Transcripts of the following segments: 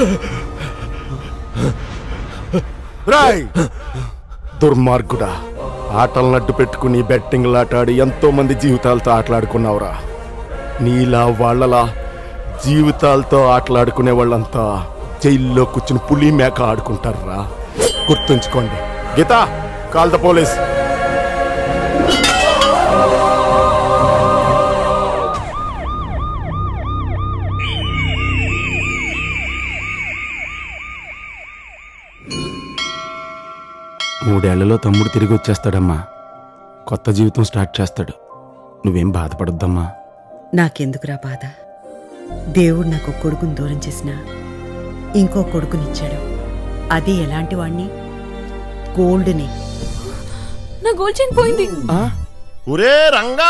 రాయ్ దుర్మార్గుడా ఆటలను అడ్డు పెట్టుకుని బెట్టింగ్ ఆటాడి ఎంతో మంది జీవితాలతో ఆటలాడుకున్నావురా నీలా వాళ్ళలా జీవితాలతో ఆటలాడుకునే వాళ్ళంతా జైల్లో కూర్చుని పులి మేక ఆడుకుంటారా గుర్తుంచుకోండి గీత కాల్ ద పోలీస్ మూడేళ్లలో తమ్ముడు తిరిగి వచ్చేస్తాడమ్మా కొత్త జీవితం స్టార్ట్ చేస్తాడు నువ్వేం బాధపడొద్దమ్మా నాకెందుకురా బాధ దేవుడు నాకు ఒక కొడుకుని దూరం చేసిన ఇంకో కొడుకునిచ్చాడు అది ఎలాంటి వాణ్ణి గోల్డ్ని నా గోల్డ్ చైన్ పోయింది ఒరే రంగా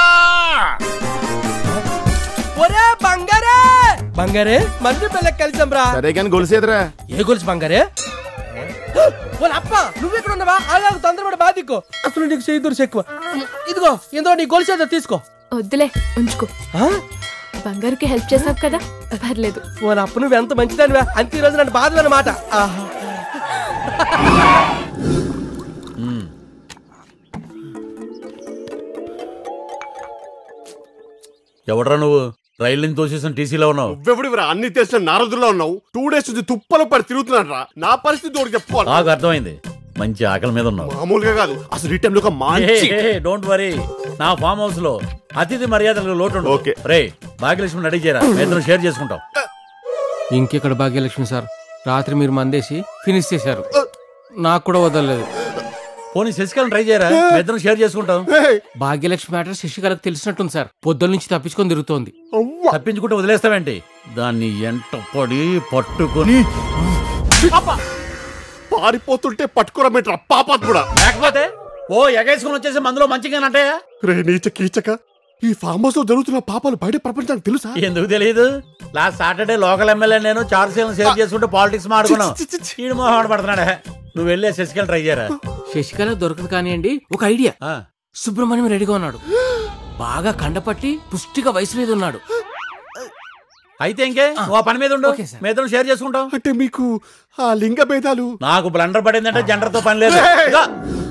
ఒరే బంగారే బంగారే మంది పిల్లకి కలిసాం రా సరే కానీ గొలిసేదిరా ఏ గొలుసు బంగారే వాళ్ళ అప్ప నువ్వు ఎక్కడ ఉన్నావా అలాగ తొందరపడి బాధికో అసలు నీకు చేయి దూరం ఎక్కువ ఇదిగో ఇందో నీ గొలుసు ఏదో తీసుకో వద్దులే ఉంచుకో ఆ? బంగారుకి హెల్ప్ చేసావు కదా పర్లేదు వాళ్ళ అప్ప నువ్వు ఎంత మంచిదానివా అంతే ఈ రోజు నన్ను బాధ అన్నమాట ఆహా. ఎవడ్రా నువ్వు రైలు నుంచి తోసేసిన టీసీలో ఉన్నావు నువ్వెవడివిరా అన్ని తెలిసిన నారదుల్లో ఉన్నావు టూ డేస్ నుంచి తుప్పలు పడి తిరుగుతున్నాడు రా నా పరిస్థితి ఒకటి చెప్పుకోవాలి నాకు అర్థమైంది మంచి ఆకలి మీద ఉన్నావు మామూలుగా కాదు అసలు ఈ టైంలో ఒక మంచి డోంట్ వరీ నా ఫామ్ హౌస్ లో అతిథి మర్యాదలకు లోటు ఉండదు. ఓకే. రే భాగ్యలక్ష్మి రెడీ చేయరా మేము షేర్ చేసుకుంటాం ఇంకెక్కడ భాగ్యలక్ష్మి సార్ రాత్రి మీరు మందేసి ఫినిష్ చేశారు నాకు కూడా వదలలేదు పోనీ శశికళని ట్రై చేయరా మేము షేర్ చేసుకుంటాం భాగ్యలక్ష్మి మ్యాటర్ శశికళకు తెలిసినట్టుంది సార్ పొద్దున్న నుంచి తప్పించుకొని తిరుగుతోంది తప్పించుకుంటే వదిలేస్తావేంటి దాన్ని ఎంట పడి పట్టుకొని పారిపోతుంటే పట్టుకోరమేట్రా పాపాత్ కూడా లేకపోతే ఓ ఎగేసుకుని వచ్చేసి మందులో మంచిగానంటే రే నీచ కీచక ఈ ఫామ్ హౌస్ లో జరుగుతున్న పాపాలు బయట ప్రపంచానికి తెలుసా ఎందుకు తెలియదు లాస్ట్ సాటర్డే లోకల్ ఎమ్మెల్యే నేను చార్సీలను షేర్ చేసుకుంటే పాలిటిక్స్ మాడుకున్నాం చి, చి, చి. ఈడు మొహం పడుతున్నాడే నువ్వు వెళ్ళే శశికళ ట్రై చేయరా శశికళ దొరకదు కానివ్వండి ఒక ఐడియా ఆ. సుబ్రహ్మణ్యం రెడీగా ఉన్నాడు బాగా కండపట్టి పుష్టిగా వయసు మీద ఉన్నాడు అయితే ఇంకే నువ్వు ఆ పని మీద ఉండు ఓకే సార్. మేద్దరం షేర్ చేసుకుంటాం అంటే మీకు ఆ లింగ భేదాలు నాకు బ్లండర్ పడిందంటే జెండర్ తో పని లేదు ఇదిగో,